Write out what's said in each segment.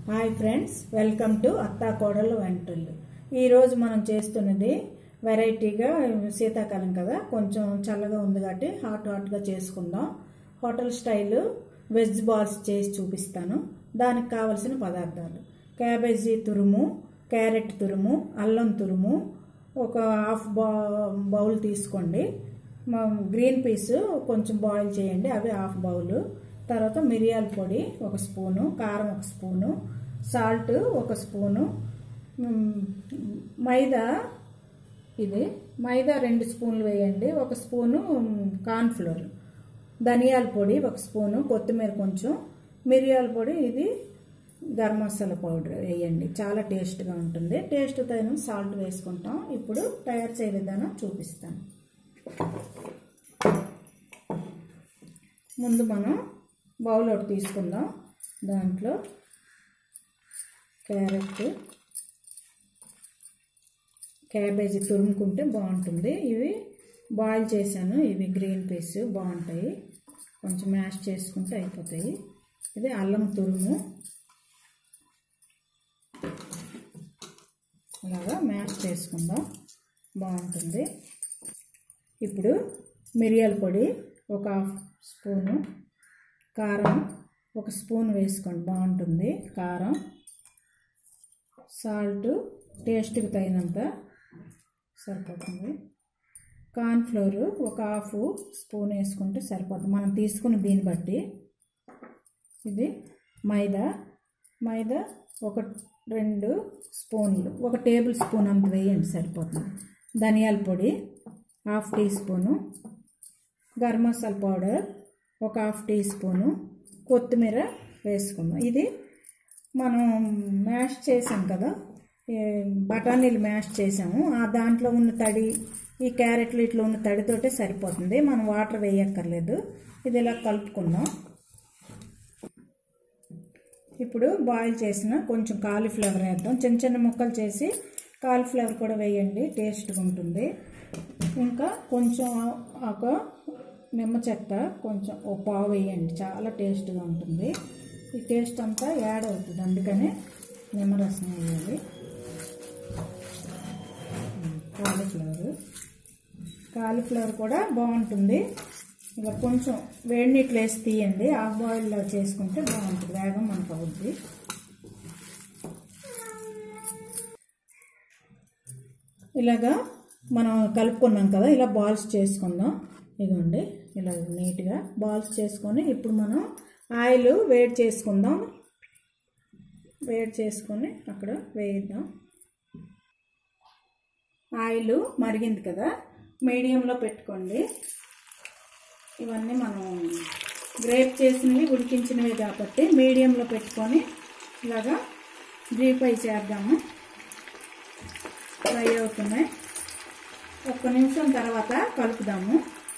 hi friends welcome to అత్తా కోడలు వంటలు ఈరోజు మనం చేస్తున్నది వెరైటీగా శీతాకాలం కదా కొంచెం చల్లగా ఉంది కాబట్టి హాట్ హాట్గా చేసుకుందాం హోటల్ స్టైల్ వెజ్ బాల్స్ చేసి చూపిస్తాను దానికి కావలసిన పదార్థాలు క్యాబేజీ తురుము క్యారెట్ తురుము అల్లం తురుము ఒక హాఫ్ బా బౌల్ తీసుకోండి మ- గ్రీన్ పీస్ కొంచెం బాయిల్ చేయండి అవి హాఫ్ బౌల్ తర్వాత మిరియాల పొడి ఒక స్పూను కారం ఒక స్పూను సాల్ట్ ఒక స్పూను మ్, మైదా ఇది మైదా రెండు స్పూన్లు వేయండి ఒక స్పూను కార్న్ఫ్లోర్ ధనియాల పొడి ఒక స్పూను కొత్తిమీర కొంచెం మిరియాల పొడి ఇది గరం మసాలా పౌడర్ వేయండి చాలా టేస్ట్గా ఉంటుంది టేస్ట్ తగిన సాల్ట్ వేసుకుంటాం ఇప్పుడు తయారు చేయ విధానం చూపిస్తాను ముందు మనం బౌల్ ఒకటి తీసుకుందాం దాంట్లో క్యారెట్ క్యాబేజీ తురుముకుంటే బాగుంటుంది ఇవి బాయిల్ చేశాను ఇవి గ్రీన్ పీస్ బాగుంటాయి కొంచెం మ్యాష్ చేసుకుంటే అయిపోతాయి ఇది అల్లం తురుము అలాగా మ్యాష్ చేసుకుందాం బాగుంటుంది ఇప్పుడు మిరియాల పొడి ఒక హాఫ్ స్పూను కారం ఒక స్పూన్ వేసుకోండి బాగుంటుంది కారం సాల్ట్ టేస్ట్కి తగినంత సరిపోతుంది కార్న్ఫ్లోర్ ఒక హాఫ్ స్పూన్ వేసుకుంటే సరిపోతుంది మనం తీసుకున్న దీన్ని బట్టి ఇది మైదా మైదా ఒక రెండు స్పూన్లు ఒక టేబుల్ స్పూన్ అంత వేయండి సరిపోతుంది ధనియాల పొడి half teaspoon garam masala powder ఒక హాఫ్ టీ స్పూను కొత్తిమీర వేసుకుందాం ఇది మనం మ్యాష్ చేసాం కదా ఈ బఠానీలు మ్యాష్ చేసాము ఆ దాంట్లో ఉన్న తడి ఈ క్యారెట్లు ఇట్లా ఉన్న తడితోటే సరిపోతుంది మనం వాటర్ వేయక్కర్లేదు ఇది ఇలా కలుపుకుందాం ఇప్పుడు బాయిల్ చేసిన కొంచెం కాలీఫ్లవర్ వేద్దాం చిన్న చిన్న ముక్కలు చేసి కాలీఫ్లవర్ కూడా వేయండి టేస్ట్గా ఉంటుంది ఇంకా కొంచెం ఒక నిమ్మ చెక్క కొంచెం ఓ పావు వేయండి చాలా టేస్ట్గా ఉంటుంది ఈ టేస్ట్ అంతా యాడ్ అవుతుంది అందుకని నిమ్మరసం వేయాలి కాలీఫ్లవర్ కాలీఫ్లవర్ కూడా బాగుంటుంది ఇలా కొంచెం వేడి నీళ్ళు వేసి తీయండి హాఫ్ బాయిల్లో చేసుకుంటే బాగుంటుంది వేగం మనకు అవుద్ది ఇలాగా మనం కలుపుకున్నాం కదా ఇలా బాల్స్ చేసుకుందాం ఇదిగోండి ఇలా నీట్గా బాల్స్ చేసుకొని ఇప్పుడు మనం ఆయిల్ వేడి చేసుకుందాం వేడి చేసుకొని అక్కడ వేయిద్దాం ఆయిల్ మరిగింది కదా మీడియంలో పెట్టుకోండి ఇవన్నీ మనం గ్రేప్ చేసినవి ఉడికించినవి కాబట్టి మీడియంలో పెట్టుకొని ఇలాగా డీప్ ఫ్రై చేద్దాము ఫ్రై అవుతున్నాయి ఒక్క నిమిషం తర్వాత కలుపుదాము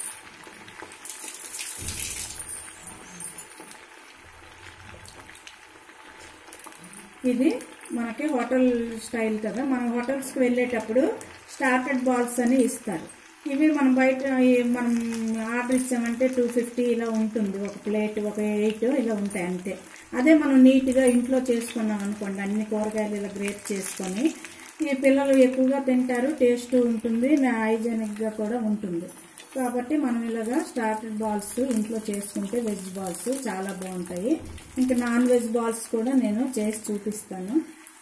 ఇది మనకి హోటల్ స్టైల్ కదా మనం హోటల్స్కి వెళ్ళేటప్పుడు స్టార్టెడ్ బాల్స్ అని ఇస్తారు ఇవి మనం బయట ఈ మనం ఆర్డర్ ఇచ్చామంటే టూ ఫిఫ్టీ ఇలా ఉంటుంది ఒక ప్లేట్ ఒక ఎయిట్ ఇలా ఉంటాయి అంతే అదే మనం నీట్గా ఇంట్లో చేసుకున్నాం అనుకోండి అన్ని కూరగాయలు ఇలా గ్రేట్ చేసుకొని ఈ పిల్లలు ఎక్కువగా తింటారు టేస్ట్ ఉంటుంది హైజెనిక్గా కూడా ఉంటుంది కాబట్టి మనం ఇలాగా స్టార్టెడ్ బాల్స్ ఇంట్లో చేసుకుంటే వెజ్ బాల్స్ చాలా బాగుంటాయి ఇంకా నాన్ వెజ్ బాల్స్ కూడా నేను చేసి చూపిస్తాను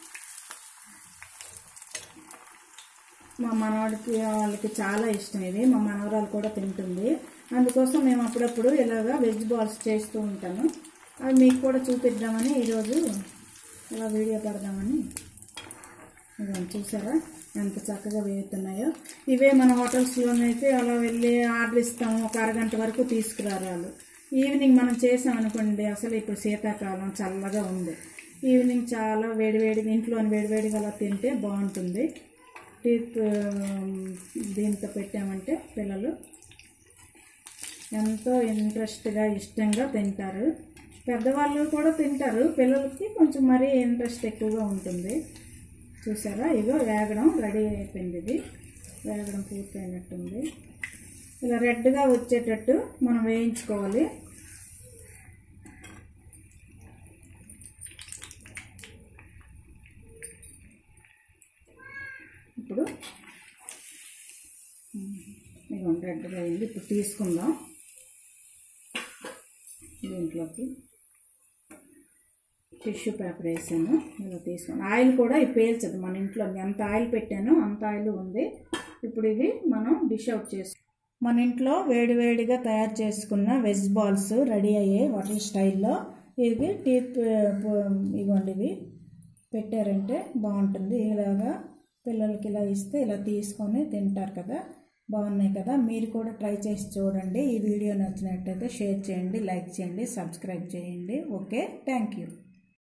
మా మనవాడికి వాళ్ళకి చాలా ఇష్టం ఇది మా మనవరాలు కూడా తింటుంది అందుకోసం మేము అప్పుడప్పుడు ఇలాగా వెజ్ బాల్స్ చేస్తూ ఉంటాను అవి మీకు కూడా చూపిద్దామని ఈరోజు ఇలా వీడియో పెడదామని ఇదిగోండి చూసారా ఎంత చక్కగా వేగుతున్నాయో ఇవే మన హోటల్స్లోనైతే అలా వెళ్ళి ఆర్డర్ ఇస్తాము ఒక అరగంట వరకు తీసుకురారు వాళ్ళు ఈవినింగ్ మనం చేసాం అనుకోండి అసలు ఇప్పుడు శీతాకాలం చల్లగా ఉంది ఈవినింగ్ చాలా వేడివేడిగా ఇంట్లోని వేడివేడిగా అలా తింటే బాగుంటుంది టీత్ దీంతో పెట్టామంటే పిల్లలు ఎంతో ఇంట్రెస్ట్గా ఇష్టంగా తింటారు పెద్దవాళ్ళు కూడా తింటారు పిల్లలకి కొంచెం మరీ ఇంట్రెస్ట్ ఎక్కువగా ఉంటుంది చూసారా ఇగో వేగడం రెడీ అయిపోయింది ఇది వేగడం పూర్తయినట్టుంది ఇలా రెడ్గా వచ్చేటట్టు మనం వేయించుకోవాలి రెడ్గా అయింది ఇప్పుడు తీసుకుందాం దీంట్లోకి టిష్యూ పేపర్ వేసాను ఇలా తీసుకుని ఆయిల్ కూడా ఇది పేల్చదు మన ఇంట్లో ఎంత ఆయిల్ పెట్టానో అంత ఆయిల్ ఉంది ఇప్పుడు ఇది మనం డిష్ అవుట్ చేసి మన ఇంట్లో వేడివేడిగా తయారు చేసుకున్న వెజ్ బాల్స్ రెడీ అయ్యాయి హోటల్ స్టైల్లో ఇది టీ ఇవ్వండి ఇవి పెట్టారంటే బాగుంటుంది ఇలాగా పిల్లలకి ఇలా ఇస్తే ఇలా తీసుకొని తింటారు కదా బాగున్నాయి కదా మీరు కూడా ట్రై చేసి చూడండి ఈ వీడియో నచ్చినట్టయితే షేర్ చేయండి లైక్ చేయండి సబ్స్క్రైబ్ చేయండి ఓకే థ్యాంక్ యూ